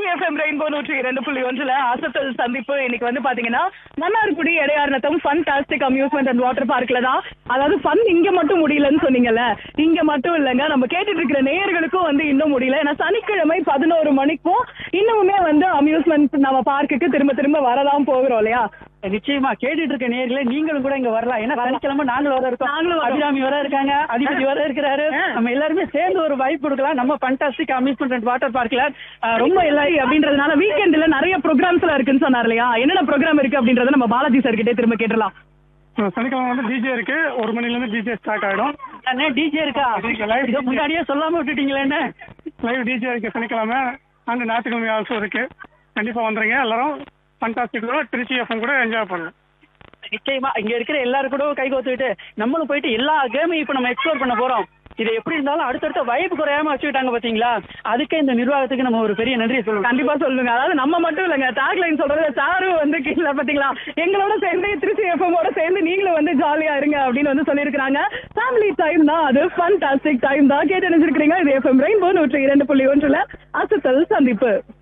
FM rainbow நூற்றி இரண்டு புள்ளி ஒன்றுல அசத்தல் சந்திப்பு இன்னைக்கு வந்து பாத்தீங்கன்னா Mannargudi Idaiyarnatham fantastic amusement and water பார்க்ல தான் அதாவது ஃபன் இங்க மட்டும் முடியலன்னு சொன்னீங்கல்ல இங்க மட்டும் இல்லைங்க நம்ம கேட்டுட்டு இருக்கிற நேயர்களுக்கும் வந்து இன்னும் முடியல ஏன்னா சனிக்கிழமை பதினோரு மணிக்கும் இன்னுமே வந்து அம்யூஸ்மெண்ட் நம்ம பார்க்குக்கு திரும்ப திரும்ப வரதான் போகிறோம் இல்லையா நிச்சயமா கேட்டுட்டு இருக்க நேர்களே நீங்களும் கூட இங்க வரலாம் ஏன்னா சனிக்கிழமை நாங்களும் வர இருக்கோம் நாங்களும் வரோம். அபிராமி வர இருக்காங்க அதிபதி வர இருக்கிறாரு ஆ. நம்ம எல்லாருமே சேர்ந்து ஒரு வைப் கொடுக்கலாம் நம்ம ஃபண்டாஸ்டிக் அம்யூஸ்மெண்ட் அண்ட் வாட்டர் பார்க்ல ரொம்ப எல்லாரும் அப்படின்றதுனால வீக்கெண்ட்ல நிறைய ப்ரோக்ராம்ஸ் எல்லாம் இருக்குன்னு சொன்னார் இல்லையா என்னென்ன ப்ரோக்ராம் இருக்கு அப்படின்றத நம்ம பாலாஜி சார் கிட்டே திரும்ப கேட்டலாம் சனிக்கிழமை வந்து டிஜே இருக்கு ஒரு மணில இருந்து டிஜே ஸ்டார்ட் ஆயிடும் அண்ணே டிஜே இருக்கா இருக்கு, live இதை DJ. முன்னாடியே சொல்லாம விட்டுட்டீங்களே என்ன லைவ் டிஜே இருக்கு சனிக்கிழமை அண்ட் ஞாயிற்றுக்கிழமை ஆல்சோ இருக்கு கண்டிப்பா வந்துருங்க எல்லாரும் ஃபண்டாஸ்டிக் கூட திருச்சி எஃப்எம் கூட என்ஜாய் பண்ணுங்க நிச்சயமா இங்க இருக்கிற எல்லாரும் கூட கை கோத்துக்கிட்டு நம்மளும் போயிட்டு எல்லா கேமையும் இப்ப நம்ம எக்ஸ்ப்ளோர் பண்ண போறோம் இது எப்படி இருந்தாலும் அடுத்தடுத்த வைப்பு குறையாம வச்சுக்கிட்டாங்க பாத்தீங்களா அதுக்கே இந்த நிர்வாகத்துக்கு நம்ம ஒரு பெரிய நன்றியை சொல்லணும் கண்டிப்பா சொல்லுங்க அதாவது நம்ம மட்டும் இல்லைங்க டாக்லைன் சொல்றது சாரும் வந்து கீழே பாத்தீங்களா எங்களோட சேர்ந்து திருச்சி எஃப்எம்மோட சேர்ந்து நீங்களும் வந்து ஜாலியா இருங்க அப்படின்னு வந்து சொல்லியிருக்காங்க ஃபேமிலி டைம் தான் அது ஃபன்டாஸ்டிக் டைம் தான் கேட்டு நினைச்சிருக்கீங்க இது எஃப்எம் ரெயின்போ நூற்றி இரண்டு புள்ளி ஒன்றுல அசத்தல் சந்திப்பு